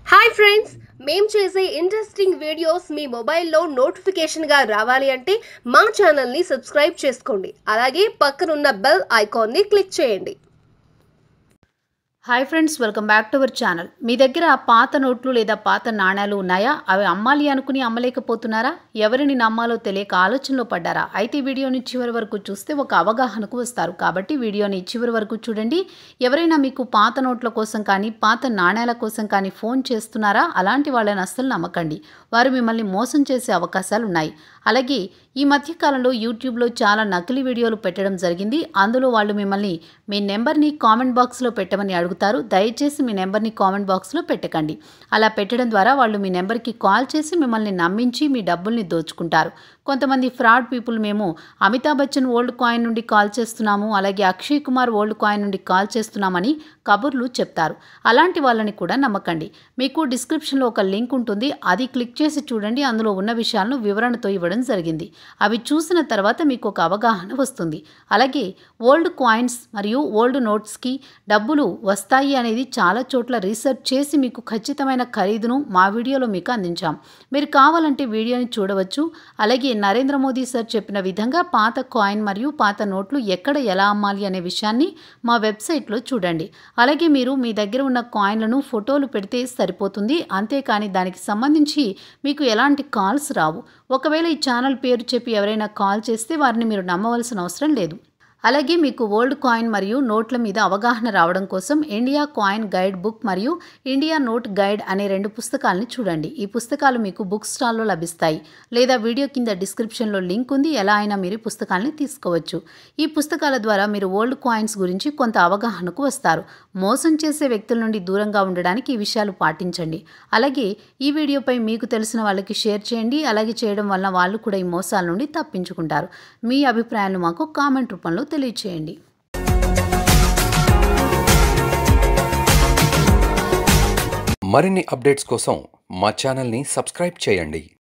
hi friends మేం చేసే interesting videos మీ మొబైల్లో నోటిఫికేషన్గా రావాలి అంటే మా ఛానల్ని సబ్స్క్రైబ్ చేసుకోండి అలాగే పక్కనున్న బెల్ ఐకాన్ని క్లిక్ చేయండి hi friends welcome back to our channel మీ దగ్గర పాత నోట్లు లేదా పాత నాణ్యాలు ఉన్నాయా అవి అమ్మాలి అనుకుని అమ్మలేకపోతున్నారా ఎవరిని నమ్మాలో తెలియక ఆలోచనలో పడ్డారా అయితే వీడియోని చివరి వరకు చూస్తే ఒక అవగాహనకు వస్తారు కాబట్టి వీడియోని చివరి వరకు చూడండి ఎవరైనా మీకు పాత నోట్ల కోసం కానీ పాత నాణ్యాల కోసం కానీ ఫోన్ చేస్తున్నారా అలాంటి వాళ్ళని అస్సలు నమ్మకండి వారు మిమ్మల్ని మోసం చేసే అవకాశాలు ఉన్నాయి అలాగే ఈ మధ్య కాలంలో యూట్యూబ్లో చాలా నకిలీ వీడియోలు పెట్టడం జరిగింది అందులో వాళ్ళు మిమ్మల్ని మీ నెంబర్ని కామెంట్ బాక్స్లో పెట్టమని అడుగుతారు దయచేసి మీ నెంబర్ని కామెంట్ బాక్స్లో పెట్టకండి అలా పెట్టడం ద్వారా వాళ్ళు మీ నెంబర్కి కాల్ చేసి మిమ్మల్ని నమ్మించి మీ డబ్బుల్ని దోచుకుంటారు కొంతమంది ఫ్రాడ్ పీపుల్ మేము అమితాబ్ బచ్చన్ ఓల్డ్ కాయిన్ నుండి కాల్ చేస్తున్నాము అలాగే అక్షయ్ కుమార్ ఓల్డ్ కాయిన్ నుండి కాల్ చేస్తున్నామని కబుర్లు చెప్తారు అలాంటి వాళ్ళని కూడా నమ్మకండి మీకు డిస్క్రిప్షన్లో ఒక లింక్ ఉంటుంది అది క్లిక్ చేసి చూడండి అందులో ఉన్న విషయాలను వివరణతో ఇవ్వడం జరిగింది అవి చూసిన తర్వాత మీకు ఒక అవగాహన వస్తుంది అలాగే ఓల్డ్ కాయిన్స్ మరియు ఓల్డ్ నోట్స్కి డబ్బులు వస్తాయి అనేది చాలా చోట్ల రీసెర్చ్ చేసి మీకు ఖచ్చితమైన ఖరీదును మా వీడియోలో మీకు అందించాం మీరు కావాలంటే వీడియోని చూడవచ్చు అలాగే నరేంద్ర మోదీ సార్ చెప్పిన విధంగా పాత కాయిన్ మరియు పాత నోట్లు ఎక్కడ ఎలా అమ్మాలి అనే విషయాన్ని మా వెబ్సైట్లో చూడండి అలాగే మీరు మీ దగ్గర ఉన్న కాయిన్లను ఫోటోలు పెడితే సరిపోతుంది అంతేకాని దానికి సంబంధించి మీకు ఎలాంటి కాల్స్ రావు ఒకవేళ ఈ ఛానల్ పేరు చెప్పి ఎవరైనా కాల్ చేస్తే వారిని మీరు నమ్మవలసిన అవసరం లేదు అలాగే మీకు ఓల్డ్ కాయిన్ మరియు నోట్ల మీద అవగాహన రావడం కోసం ఇండియా కాయిన్ గైడ్ బుక్ మరియు ఇండియా నోట్ గైడ్ అనే రెండు పుస్తకాలని చూడండి ఈ పుస్తకాలు మీకు బుక్ స్టాల్లో లభిస్తాయి లేదా వీడియో కింద డిస్క్రిప్షన్లో లింక్ ఉంది ఎలా అయినా మీరు ఈ పుస్తకాలని తీసుకోవచ్చు ఈ పుస్తకాల ద్వారా మీరు ఓల్డ్ కాయిన్స్ గురించి కొంత అవగాహనకు వస్తారు మోసం చేసే వ్యక్తుల నుండి దూరంగా ఉండడానికి ఈ విషయాలు పాటించండి అలాగే ఈ వీడియోపై మీకు తెలిసిన వాళ్ళకి షేర్ చేయండి అలాగే చేయడం వల్ల వాళ్ళు కూడా ఈ మోసాల నుండి తప్పించుకుంటారు మీ అభిప్రాయాలు మాకు కామెంట్ రూపంలో తెలియచేయండి మరిన్ని అప్డేట్స్ కోసం మా ఛానల్ని సబ్స్క్రైబ్ చేయండి